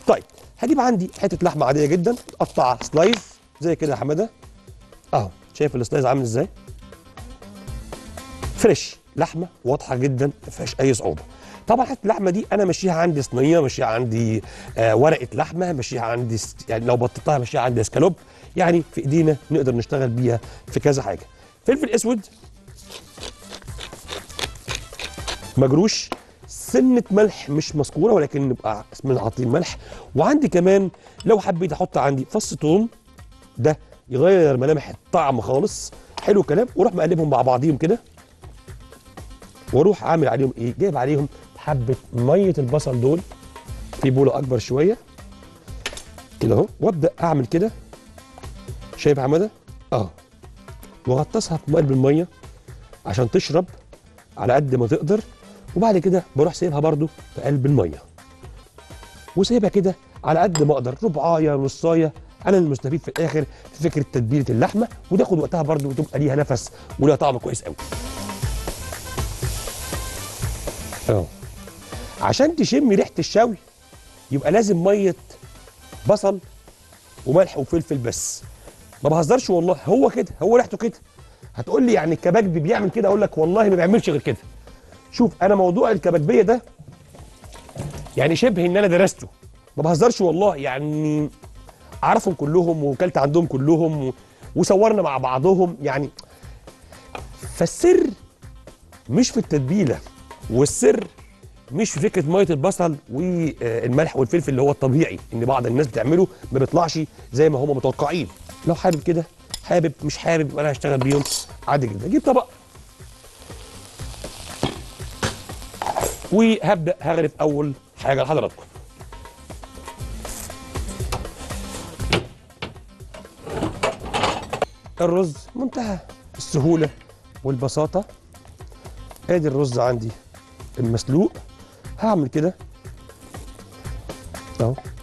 طيب هجيب عندي حته لحمه عاديه جدا اقطعها سلايز زي كده يا حماده اهو شايف السلايز عامل ازاي فريش لحمه واضحه جدا ما فيهاش اي صعوبه طبعا حته اللحمه دي انا ماشيها عندي صينيه ماشيها عندي آه ورقه لحمه ماشيها عندي س- يعني لو بطلتها ماشيها عندي اسكالوب يعني في ايدينا نقدر نشتغل بيها في كذا حاجه فلفل اسود مجروش سنة ملح مش مذكورة ولكن نبقى اسمنا حاطين ملح وعندي كمان لو حبيت احط عندي فص ثوم ده يغير ملامح الطعم خالص حلو الكلام واروح مقلبهم مع بعضيهم كده واروح عامل عليهم ايه جايب عليهم حبه ميه البصل دول في بوله اكبر شويه كده اهو وابدا اعمل كده شايف يا حماده اه واغطسها في قلب الميه عشان تشرب على قد ما تقدر وبعد كده بروح سايبها برده في قلب الميه وسايبها كده على قد ما اقدر ربعايه نصايه انا المستفيد في الاخر في فكره تتبيله اللحمه وتاخد وقتها برده وتبقى ليها نفس وليها طعم كويس قوي اه عشان تشم ريحه الشوي يبقى لازم ميه بصل وملح وفلفل بس ما بهزرش والله هو كده هو ريحته كده هتقول لي يعني الكبابجي بيعمل كده اقول لك والله ما بيعملش غير كده شوف انا موضوع الكبابجيه ده يعني شبه ان انا درسته ما بهزرش والله يعني اعرفهم كلهم وكلت عندهم كلهم و... وصورنا مع بعضهم يعني فالسر مش في التتبيله والسر مش في فكره ميه البصل والملح والفلفل اللي هو الطبيعي ان بعض الناس بتعمله ما بيطلعش زي ما هم متوقعين لو حابب كده حابب مش حابب يبقى انا هشتغل بيهم عادي جدا اجيب طبق وهبدا هغرف اول حاجه لحضراتكم الرز منتهى السهوله والبساطه ادي الرز عندي المسلوق هعمل كده اهو